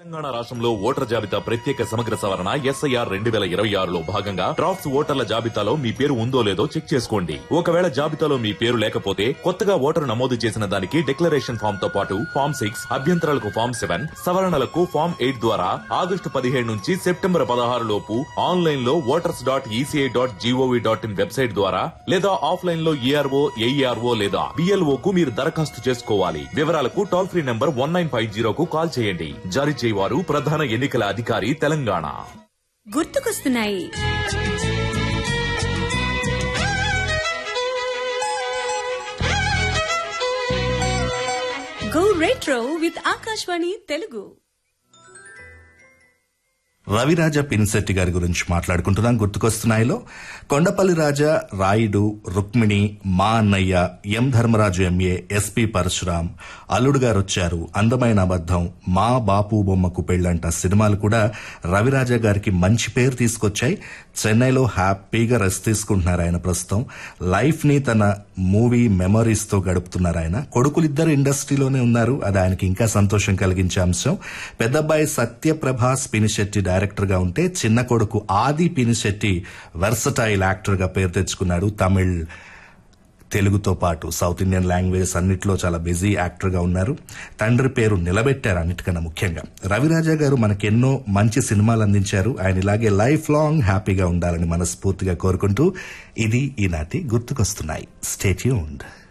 తెలంగాణ రాష్ట్రంలో ఓటర్ జాబితా ప్రత్యేక సమగ్ర సవరణ ఎస్ఐఆర్ రెండు వేల ఇరవై ఆరులో భాగంగా డ్రాఫ్ట్స్ ఓటర్ల జాబితాలో మీ పేరు ఉందో లేదో చెక్ చేసుకోండి ఒకవేళ జాబితాలో మీ పేరు లేకపోతే కొత్తగా ఓటరు నమోదు చేసిన దానికి డిక్లరేషన్ ఫామ్ తో పాటు ఫామ్ సిక్స్ అభ్యంతరాలకు ఫామ్ సెవెన్ సవరణలకు ఫామ్ ఎయిట్ ద్వారా ఆగస్టు పదిహేడు నుంచి సెప్టెంబర్ పదహారు లోపు ఆన్లైన్ లో voters dot ECI dot gov dot in website ద్వారా లేదా ఆఫ్లైన్ లో ఈఆర్ఓ ఏఈఆర్ఓ లేదా బిఎల్ఓ కు మీరు దరఖాస్తు చేసుకోవాలి వివరాలకు toll free number one nine five జీరోకు కాల్ చేయండి జారీ చేయవారు ప్రధాన ఎన్నికల అధికారి తెలంగాణ గుర్తుకొస్తున్నాయి go retro with Akashvani Telugu Raviraja Pinisetty గారి గురించి మాట్లాడుకుంటున్నాం గుర్తుకొస్తున్నాయిలో కొండపల్లి రాజా రాయుడు రుక్మిణి మా అన్నయ్య M Dharmaraju MA SP Parasuram అల్లుడు గారు వచ్చారు అందమైన అబద్దం మా బాపు బొమ్మకు పెళ్ళంట సినిమాలు కూడా రవిరాజ గారికి మంచి పేరు తీసుకొచ్చాయి చెన్నైలో హ్యాపీగా రెస్ట్ తీసుకుంటున్నారు ఆయన ప్రస్తుతం లైఫ్ ని తన మూవీ మెమరీస్ తో గడుపుతున్నారు ఆయన కొడుకులిద్దరు ఇండస్ట్రీలోనే ఉన్నారు అది ఆయనకి ఇంకా సంతోషం కలిగించే అంశం పెద్దబ్బాయి సత్యప్రభాస్ పినిశెట్టి డైరెక్టర్ గా ఉంటే చిన్న కొడుకు ఆది పినిశెట్టి వెర్సటైల్ యాక్టర్ గా పేరు తెచ్చుకున్నాడు తమిళ్ తెలుగుతో పాటు సౌత్ ఇండియన్ లాంగ్వేజ్ అన్నిట్లో చాలా బిజీ యాక్టర్ గా ఉన్నారు తండ్రి పేరు నిలబెట్టారు అన్నిటికన్నా ముఖ్యంగా రవిరాజా గారు మనకెన్నో మంచి సినిమాలు అందించారు ఆయన ఇలాగే లైఫ్ లాంగ్ హ్యాపీగా ఉండాలని మనస్ఫూర్తిగా కోరుకుంటూ ఇది ఈనాటి గుర్తుకొస్తున్నాయి స్టేట్యూన్డ్